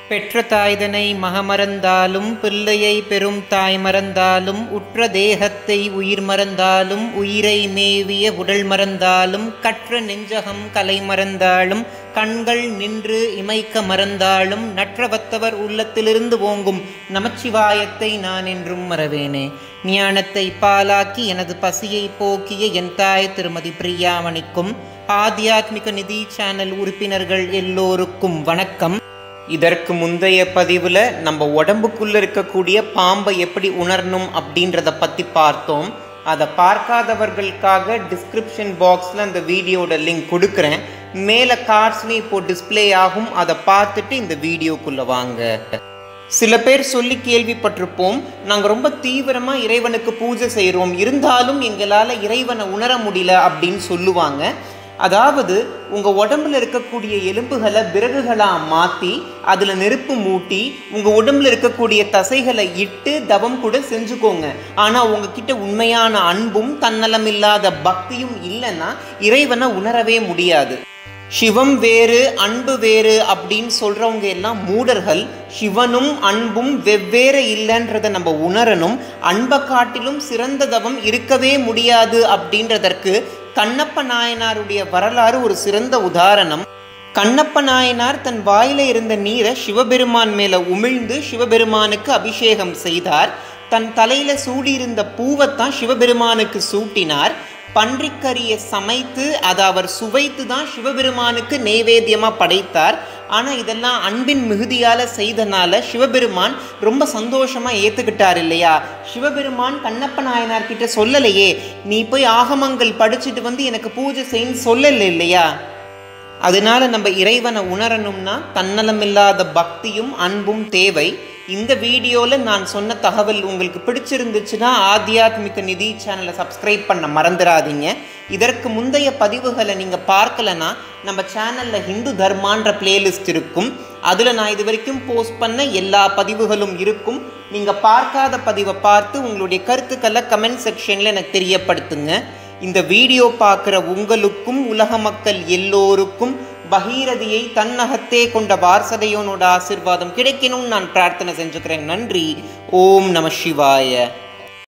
பெற்ற தாய்தனை மகமறந்தாலும் பிள்ளையை பெரும் தாய் மறந்தாலும் உற்ற தேகத்தை உயிர் மறந்தாலும் உயிரை மேவிய உடல் மறந்தாலும் கற்ற நெஞ்சகம் கலை மறந்தாலும் கண்கள் நின்று இமைக்க மறந்தாலும் நற்றவத்தவர் உள்ளத்திலிருந்து ஓங்கும் நமச்சிவாயத்தை நான் என்றும் மறவேனே ஞானத்தை பாலாக்கி எனது பசியை போக்கிய என் தாய் திருமதி பிரியாமணிக்கும் ஆத்தியாத்மிக நிதி சேனல் உறுப்பினர்கள் எல்லோருக்கும் வணக்கம் இதற்கு முந்தைய பதிவில் நம்ம உடம்புக்குள்ள இருக்கக்கூடிய பாம்பை எப்படி உணரணும் அப்படின்றத பற்றி பார்த்தோம் அதை பார்க்காதவர்களுக்காக டிஸ்கிரிப்ஷன் பாக்ஸில் அந்த வீடியோட லிங்க் கொடுக்குறேன் மேலே கார்ட்ஸ்லேயும் இப்போ டிஸ்ப்ளே ஆகும் அதை பார்த்துட்டு இந்த வீடியோக்குள்ளே வாங்க சில பேர் சொல்லி கேள்விப்பட்டிருப்போம் நாங்கள் ரொம்ப தீவிரமாக இறைவனுக்கு பூஜை செய்கிறோம் இருந்தாலும் எங்களால் இறைவனை உணர முடியல அப்படின்னு சொல்லுவாங்க அதாவது உங்கள் உடம்புல இருக்கக்கூடிய எலும்புகளை விறகுகளாக மாற்றி அதில் நெருப்பு மூட்டி உங்கள் உடம்புல இருக்கக்கூடிய தசைகளை இட்டு தவம் கூட செஞ்சுக்கோங்க ஆனால் உங்ககிட்ட உண்மையான அன்பும் தன்னலமில்லாத பக்தியும் இல்லைன்னா இறைவனை உணரவே முடியாது சிவம் வேறு அன்பு வேறு அப்படின்னு சொல்கிறவங்க எல்லாம் மூடர்கள் சிவனும் அன்பும் வெவ்வேறு இல்லைன்றதை நம்ம உணரணும் அன்பை காட்டிலும் சிறந்த தவம் இருக்கவே முடியாது அப்படின்றதற்கு கண்ணப்ப நாயனாருடைய வரலாறு ஒரு சிறந்த உதாரணம் கண்ணப்ப நாயனார் தன் வாயில இருந்த நீரை சிவபெருமான் மேல உமிழ்ந்து சிவபெருமானுக்கு அபிஷேகம் செய்தார் தன் தலையில சூடியிருந்த பூவைத்தான் சிவபெருமானுக்கு சூட்டினார் பன்றிக்கறியை சமைத்து அதை அவர் சுவைத்து தான் சிவபெருமானுக்கு நெய்வேத்தியமாக படைத்தார் ஆனால் இதெல்லாம் அன்பின் மிகுதியால் செய்தனால சிவபெருமான் ரொம்ப சந்தோஷமாக ஏற்றுக்கிட்டார் இல்லையா சிவபெருமான் கண்ணப்ப நாயனார் கிட்ட சொல்லலையே நீ போய் ஆகமங்கள் படிச்சுட்டு வந்து எனக்கு பூஜை செய்யன்னு சொல்லலை இல்லையா அதனால நம்ம இறைவனை உணரணும்னா தன்னலமில்லாத பக்தியும் அன்பும் தேவை இந்த வீடியோவில் நான் சொன்ன தகவல் உங்களுக்கு பிடிச்சிருந்துச்சுன்னா ஆத்தியாத்மிக நிதி சேனலை சப்ஸ்கிரைப் பண்ண மறந்துடாதீங்க இதற்கு முந்தைய பதிவுகளை நீங்கள் பார்க்கலனா நம்ம சேனலில் ஹிந்து தர்மான்ற பிளேலிஸ்ட் இருக்கும் அதில் நான் இது வரைக்கும் போஸ்ட் பண்ண எல்லா பதிவுகளும் இருக்கும் நீங்கள் பார்க்காத பதிவை பார்த்து உங்களுடைய கருத்துக்களை கமெண்ட் செக்ஷனில் எனக்கு தெரியப்படுத்துங்க இந்த வீடியோ பார்க்குற உங்களுக்கும் உலக மக்கள் எல்லோருக்கும் பகீரதியை தன்னகத்தே கொண்ட வாரசதையோனோட ஆசிர்வாதம் கிடைக்கணும்னு நான் பிரார்த்தனை செஞ்சுக்கிறேன் நன்றி ஓம் நம சிவாய